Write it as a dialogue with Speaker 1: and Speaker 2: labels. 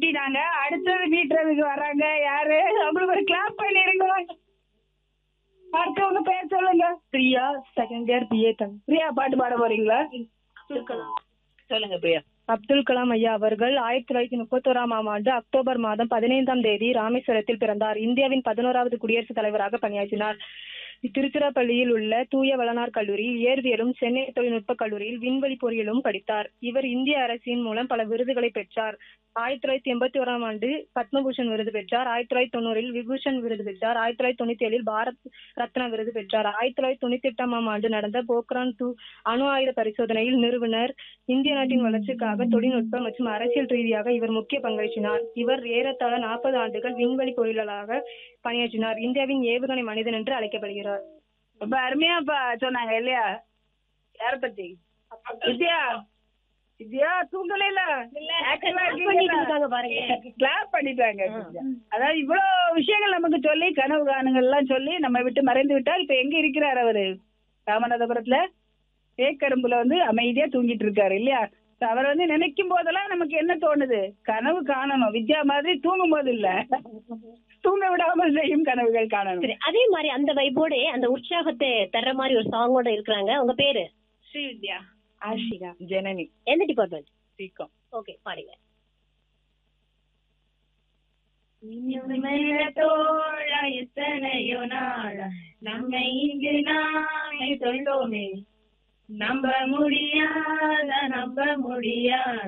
Speaker 1: மீட்டினாங்க அடுத்தது மீட்டுறதுக்கு வராங்க யாரு அவங்களுக்கு ஒரு கிளாப் பண்ணிருங்க அடுத்தவங்க பேர் சொல்லுங்க
Speaker 2: Priya second year BA Tamil
Speaker 1: Priya பாட்டு பாட போறீங்களா சொல்லுங்க பிரியா
Speaker 2: அப்துல் கலாம் ஐயா அவர்கள் ஆயிரத்தி தொள்ளாயிரத்தி முப்பத்தோராம் ஆம் ஆண்டு அக்டோபர் மாதம் பதினைந்தாம் தேதி ராமேஸ்வரத்தில் பிறந்தார் இந்தியாவின் பதினோராவது குடியரசுத் தலைவராக பணியாற்றினார் திருச்சிராப்பள்ளியில் உள்ள தூய வளனார் கல்லூரியில் இயற்பியலும் சென்னை தொழில்நுட்ப கல்லூரியில் விண்வெளி பொறியியலும் படித்தார் இவர் இந்திய அரசின் மூலம் பல விருதுகளை பெற்றார் ஆயிரத்தி தொள்ளாயிரத்தி எண்பத்தி ஓராம் ஆண்டு பத்மபூஷன் விருது பெற்றார் ஆயிரத்தி தொள்ளாயிரத்தி தொண்ணூறில் விபூஷன் விருது பெற்றார் ஆயிரத்தி தொள்ளாயிரத்தி தொண்ணூத்தி ஏழில் பாரத் ரத்னா விருது பெற்றார் ஆயிரத்தி தொள்ளாயிரத்தி தொண்ணூத்தி எட்டாம் ஆண்டு நடந்த போக்ரான் டூ அணு ஆயுத பரிசோதனையில் நிறுவனர் இந்திய நாட்டின் வளர்ச்சிக்காக தொழில்நுட்ப மற்றும் அரசியல் ரீதியாக இவர் முக்கிய பங்களிச்சினார் இவர் ஏறத்தாழ நாற்பது ஆண்டுகள் விண்வெளி பொறியாளராக பணியாற்றினார் இந்தியாவின் ஏவுகணை மனிதன் என்று அழைக்கப்படுகிறார்
Speaker 1: ரொம்ப அருமையா பா சொன்னாங்க இல்லையா யார பத்தி வித்யா வித்யா தூங்கல இல்ல கிளாப் பண்ணிட்டாங்க அதாவது இவ்வளவு விஷயங்கள் நமக்கு சொல்லி கனவு காணுங்கள் எல்லாம் சொல்லி நம்ம விட்டு மறைந்து விட்டால் இப்ப எங்க இருக்கிறார் அவரு ராமநாதபுரத்துல தேக்கரும்புல வந்து அமைதியா தூங்கிட்டு இருக்காரு இல்லையா So அவர் வந்து நினைக்கும் போதெல்லாம் நமக்கு என்ன தோணுது கனவு காணணும் வித்யா மாதிரி தூங்கும் போது இல்ல தூங்க விடாமல் செய்யும் கனவுகள் காணணும்
Speaker 3: சரி அதே மாதிரி அந்த வைப்போட அந்த உற்சாகத்தை தர்ற மாதிரி ஒரு சாங்கோட இருக்கிறாங்க உங்க பேரு
Speaker 1: ஸ்ரீவித்யா
Speaker 2: ஆஷிகா
Speaker 1: ஜனனி
Speaker 3: எந்த டிபார்ட்மெண்ட்
Speaker 1: சீக்கம்
Speaker 3: ஓகே பாருங்க
Speaker 1: தோழா எத்தனையோ நாளா நம்மை இங்கு நாமே சொல்லோமே நம்ப முடியாத நம்ப முடியாத